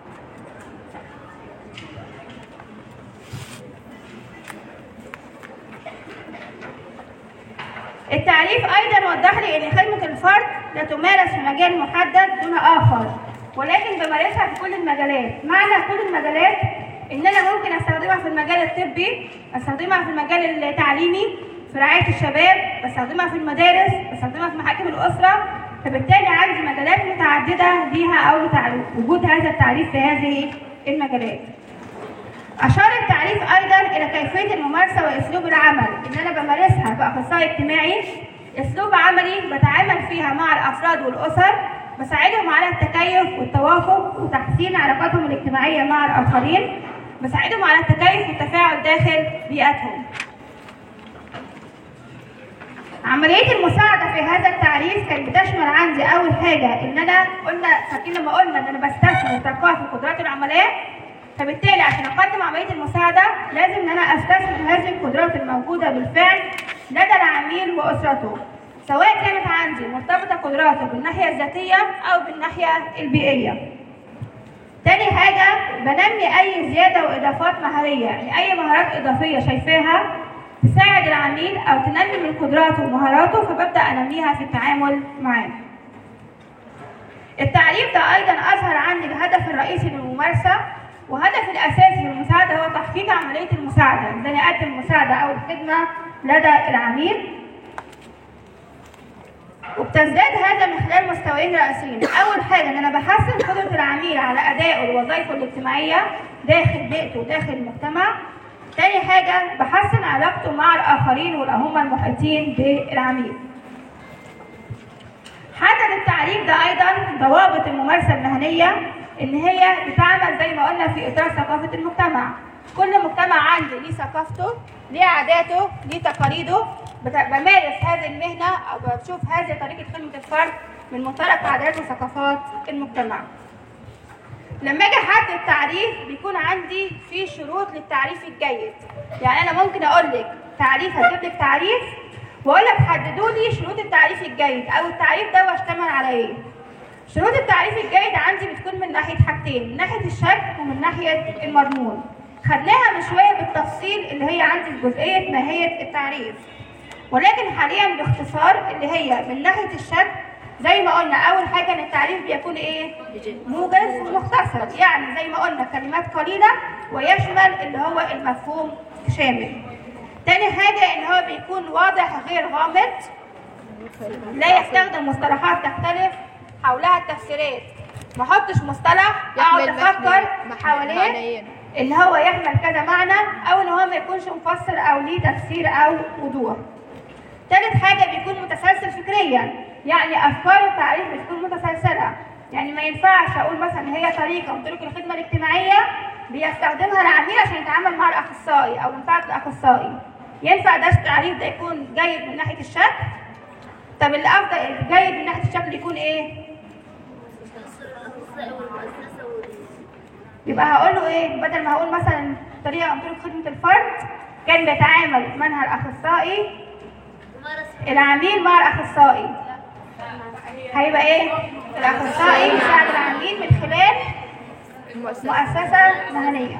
التعريف ايضا وضح لي ان خدمه الفرد لا تمارس في مجال محدد دون اخر ولكن بمارسها في كل المجالات معنى كل المجالات ان انا ممكن استخدمها في المجال الطبي استخدمها في المجال التعليمي في رعايه الشباب بستخدمها في المدارس بستخدمها في محاكم الاسره فبالتالي عندي مجالات متعدده ليها او لتع- وجود هذا التعريف في هذه المجالات أشار التعريف أيضا إلى كيفية الممارسة وأسلوب العمل إن أنا بمارسها كأخصائي اجتماعي أسلوب عملي بتعامل فيها مع الأفراد والأسر بساعدهم على التكيف والتوافق وتحسين علاقاتهم الاجتماعية مع الآخرين بساعدهم على التكيف والتفاعل داخل بيئتهم عملية المساعدة في هذا التعريف كانت بتشمل عندي أول حاجة إن أنا قلنا فاكرين لما قلنا إن أنا بستثمر طاقات وقدرات العملاء فبالتالي عشان أقدم عملية المساعدة لازم إن أنا أستثمر هذه القدرات الموجودة بالفعل لدى العميل وأسرته سواء كانت عندي مرتبطة قدراته بالناحية الذاتية أو بالناحية البيئية. تاني حاجة بنمي أي زيادة وإضافات مهارية، يعني أي مهارات إضافية شايفاها تساعد العميل أو تنمي من قدراته ومهاراته فببدأ أنميها في التعامل معاه. التعريف ده أيضا أظهر عندي الهدف الرئيسي للممارسة وهدف الأساسي للمساعدة هو تحقيق عملية المساعدة، إن أنا أقدم المساعدة أو الخدمة لدى العميل وبتزداد هذا من خلال مستويين رئيسيين، أول حاجة إن أنا بحسن قدرة العميل على أدائه ووظائفه الاجتماعية داخل بيئته وداخل المجتمع. تاني حاجة بحسن علاقته مع الآخرين واللي هم المحيطين بالعميل. حدد التعريف ده أيضا ضوابط الممارسة المهنية ان هي بتعمل زي ما قلنا في اطار ثقافه المجتمع كل مجتمع عنده ليه ثقافته ليه عاداته ليه تقاليده بت- بمارس هذه المهنه او بشوف هذه طريقه خدمه الفرد من منطلق عادات وثقافات المجتمع لما اجي احدد تعريف بيكون عندي في شروط للتعريف الجيد يعني انا ممكن اقول لك تعريف هجيب لك تعريف واقول لك حددوا لي شروط التعريف الجيد او التعريف ده واشتمل على ايه شروط التعريف الجيد عندي بتكون من ناحيه حاجتين من ناحيه الشكل ومن ناحيه المضمون خدناها من شويه بالتفصيل اللي هي عندي في جزئيه ماهيه التعريف ولكن حاليا باختصار اللي هي من ناحيه الشكل زي ما قلنا اول حاجه ان التعريف بيكون ايه موجز ومختصر يعني زي ما قلنا كلمات قليله ويشمل اللي هو المفهوم شامل تاني حاجه ان هو بيكون واضح غير غامض لا يستخدم مصطلحات تختلف حولها التفسيرات ما احطش مصطلح اقعد
يحمل
افكر
معنى-
حواليه
معنيين.
ان هو يحمل كذا معنى او ان هو ما يكونش مفسر او ليه تفسير او وضوح تالت حاجة بيكون متسلسل فكريا يعني أفكار التعريف بتكون متسلسلة يعني ما ينفعش أقول مثلا إن هي طريقة من طرق الخدمة الاجتماعية بيستخدمها العميل عشان يتعامل مع الأخصائي أو منفعة الأخصائي ينفع ده التعريف ده يكون جيد من ناحية الشكل طب الأفضل الجيد من ناحية الشكل يكون إيه؟ يبقى هقول له ايه بدل ما هقول مثلا طريقه من طرق خدمه الفرد كان بيتعامل منها الاخصائي العميل مع الاخصائي هيبقى ايه الاخصائي يساعد العميل من خلال
المؤسسة
مؤسسه مهنيه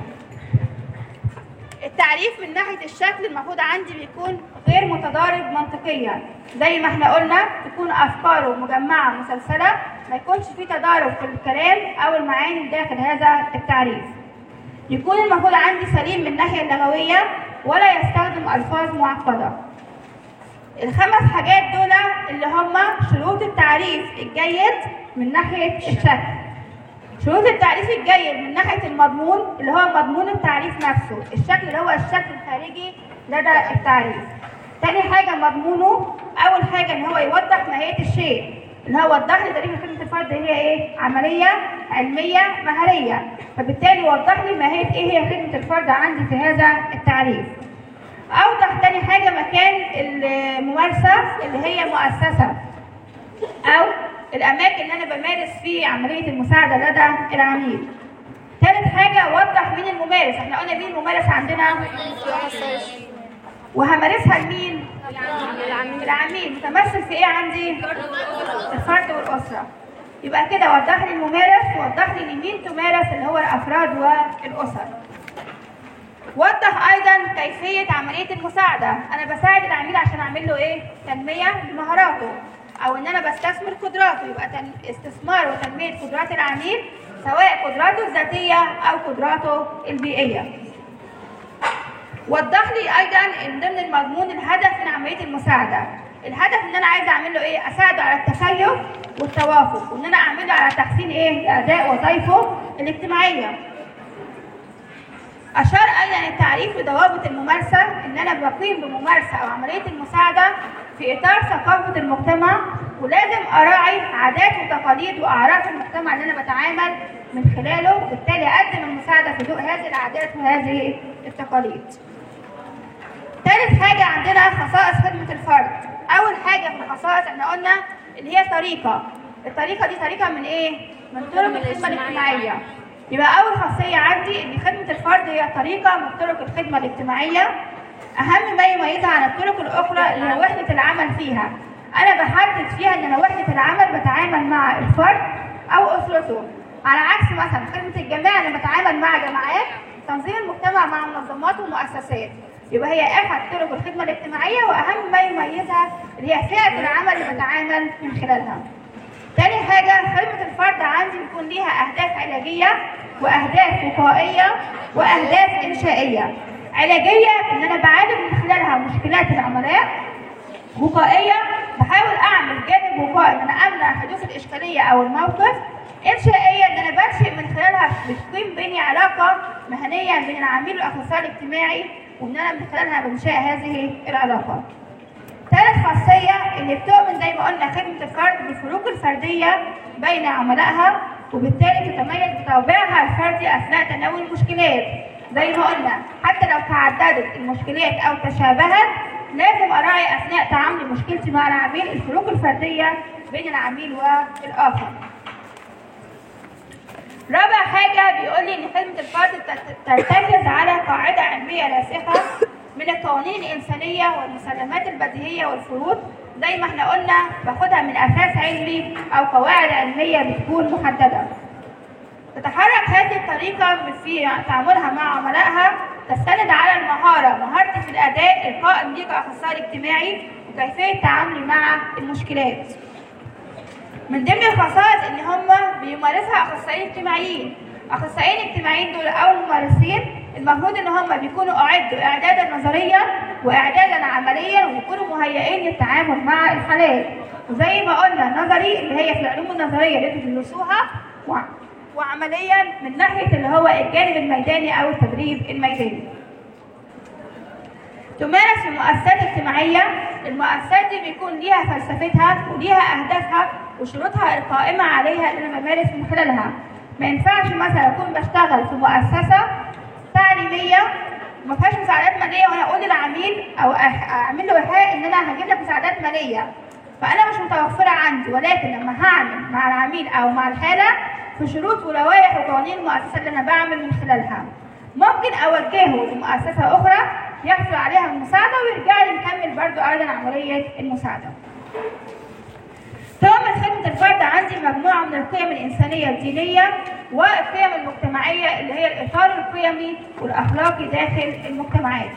التعريف من ناحيه الشكل المفروض عندي بيكون غير متضارب منطقيا زي ما احنا قلنا تكون افكاره مجمعه مسلسله ما يكونش في تضارب في الكلام او المعاني داخل هذا التعريف يكون المفروض عندي سليم من الناحيه اللغويه ولا يستخدم الفاظ معقده الخمس حاجات دول اللي هم شروط التعريف الجيد من ناحيه الشكل شروط التعريف الجيد من ناحيه المضمون اللي هو مضمون التعريف نفسه الشكل اللي هو الشكل الخارجي لدى التعريف تاني حاجه مضمونه اول حاجه ان هو يوضح ماهيه الشيء اللي هو وضح لي طريقه خدمه الفرد هي ايه عمليه علميه مهاريه فبالتالي وضح لي ماهيه ايه هي خدمه الفرد عندي في هذا التعريف اوضح تاني حاجه مكان الممارسه اللي هي مؤسسه او الاماكن اللي انا بمارس فيه عمليه المساعده لدى العميل ثالث حاجه وضح مين الممارس احنا قلنا مين الممارس عندنا وهمارسها لمين العميل العميل متمثل في ايه عندي الفرد والاسره يبقى كده وضح لي الممارس ووضح لي لمين تمارس اللي هو الافراد والاسر وضح ايضا كيفيه عمليه المساعده انا بساعد العميل عشان اعمل له ايه تنميه لمهاراته او ان انا بستثمر قدراته يبقى تن... استثمار وتنميه قدرات العميل سواء قدراته الذاتيه او قدراته البيئيه وضح لي ايضا ان ضمن المضمون الهدف من عمليه المساعده الهدف ان انا عايزه اعمل له ايه اساعده على التكيف والتوافق وان انا اعمله على تحسين ايه اداء وظائفه الاجتماعيه أشار أيضا التعريف لضوابط الممارسة إن أنا بقيم بممارسة أو عملية المساعدة في إطار ثقافة المجتمع ولازم أراعي عادات وتقاليد وأعراف المجتمع اللي أنا بتعامل من خلاله وبالتالي أقدم المساعدة في ضوء هذه العادات وهذه التقاليد. ثالث حاجة عندنا خصائص خدمة الفرد. أول حاجة في الخصائص إحنا قلنا اللي هي طريقة. الطريقة دي طريقة من إيه؟ من طرق الخدمة الاجتماعية. يبقى أول خاصية عندي إن خدمة الفرد هي طريقة من طرق الخدمة الاجتماعية أهم ما يميزها عن الطرق الأخرى اللي هي وحدة العمل فيها. أنا بحدد فيها إن أنا وحدة العمل بتعامل مع الفرد أو أسرته. على عكس مثلا خدمة الجماعة أنا بتعامل مع جماعات تنظيم المجتمع مع منظمات ومؤسسات. يبقى هي أحد طرق الخدمة الاجتماعية وأهم ما يميزها اللي هي فئة العمل اللي بتعامل من خلالها. تاني حاجة خدمة الفرد عندي بيكون ليها أهداف علاجية وأهداف وقائية وأهداف إنشائية. علاجية إن أنا بعالج من خلالها مشكلات العملاء. وقائية بحاول أعمل جانب وقائي إن أنا أمنع حدوث الإشكالية أو الموقف. إنشائية إن أنا بنشئ من خلالها بتقيم بيني علاقة مهنية بين العميل والأخصائي الاجتماعي وإن أنا من خلالها بنشأ هذه العلاقة. ثالث خاصية اللي بتؤمن زي ما قلنا خدمة الفرد بالفروق الفردية بين عملائها وبالتالي تتميز بطابعها الفردي اثناء تناول المشكلات زي ما قلنا حتى لو تعددت المشكلات او تشابهت لازم اراعي اثناء تعاملي مشكلتي مع العميل الفروق الفرديه بين العميل والاخر رابع حاجة بيقول لي إن خدمة الفرد تت- ترتكز على قاعدة علمية راسخة من القوانين الإنسانية والمسلمات البديهية والفروض زي ما احنا قلنا باخدها من أساس علمي أو قواعد علمية بتكون محددة. تتحرك هذه الطريقة في تعاملها مع عملائها تستند على المهارة مهارتي في الأداء القائم لي كأخصائي اجتماعي وكيفية تعاملي مع المشكلات. من ضمن الخصائص اللي هم بيمارسها اخصائيين اجتماعيين اخصائيين الاجتماعيين دول او الممارسين المفروض ان هم بيكونوا اعدوا اعدادا نظريا واعدادا عمليا ويكونوا مهيئين للتعامل مع الحالات وزي ما قلنا نظري اللي هي في العلوم النظريه اللي انتوا بتدرسوها وع- وعمليا من ناحيه اللي هو الجانب الميداني او التدريب الميداني تمارس في مؤسسات اجتماعية المؤسسات دي بيكون ليها فلسفتها وليها أهدافها وشروطها القائمة عليها اللي أنا بمارس من خلالها ما ينفعش مثلا أكون بشتغل في مؤسسة تعليمية ما فيهاش مساعدات مالية وأنا أقول للعميل أو أح- أعمل له إيحاء إن أنا هجيب لك مساعدات مالية فأنا مش متوفرة عندي ولكن لما هعمل مع العميل أو مع الحالة في شروط ولوائح وقوانين المؤسسة اللي أنا بعمل من خلالها ممكن اوجهه لمؤسسه اخرى يحصل عليها المساعده ويرجع لي نكمل برضو ايضا عمليه المساعده. تؤمن خدمه الفرد عندي مجموعه من القيم الانسانيه الدينيه والقيم المجتمعيه اللي هي الاطار القيمي والاخلاقي داخل المجتمعات.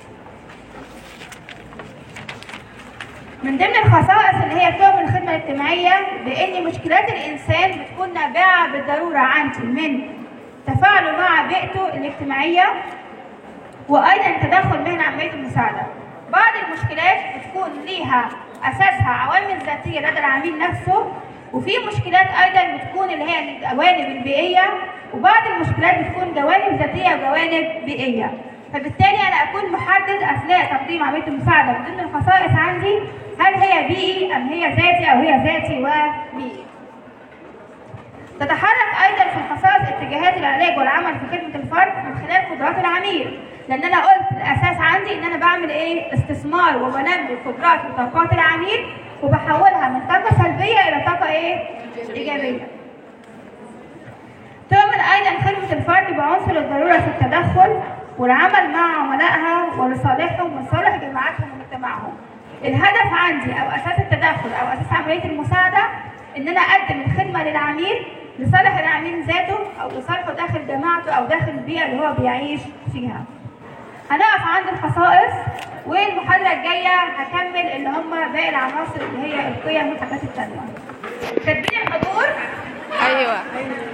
من ضمن الخصائص اللي هي تؤمن الخدمه الاجتماعيه بان مشكلات الانسان بتكون نابعه بالضروره عندي من تفاعله مع بيئته الاجتماعيه وايضا تدخل مهن عمليه المساعده. بعض المشكلات بتكون ليها اساسها عوامل ذاتيه لدى العميل نفسه وفي مشكلات ايضا بتكون اللي هي الجوانب البيئيه وبعض المشكلات بتكون جوانب ذاتيه وجوانب بيئيه. فبالتالي انا اكون محدد اثناء تقديم عمليه المساعده من ضمن الخصائص عندي هل هي بيئي ام هي ذاتي او هي ذاتي وبيئي. تتحرك ايضا في الخصائص اتجاهات العلاج والعمل في خدمه الفرد من خلال قدرات العميل لان انا قلت الاساس عندي ان انا بعمل ايه استثمار وبنمي قدرات وطاقات العميل وبحولها من طاقه سلبيه الى طاقه ايه ايجابيه تؤمن ايضا خدمه الفرد بعنصر الضروره في التدخل والعمل مع عملائها ولصالحهم ولصالح جماعاتهم ومجتمعهم الهدف عندي او اساس التدخل او اساس عمليه المساعده ان انا اقدم الخدمه للعميل لصالح العميل ذاته او لصالحه داخل جماعته او داخل البيئه اللي هو بيعيش فيها هنقف عند الخصائص والمحاضره الجايه هكمل اللي هم باقي العناصر اللي هي القيم والحاجات التانيه كاتبين الحضور
ايوه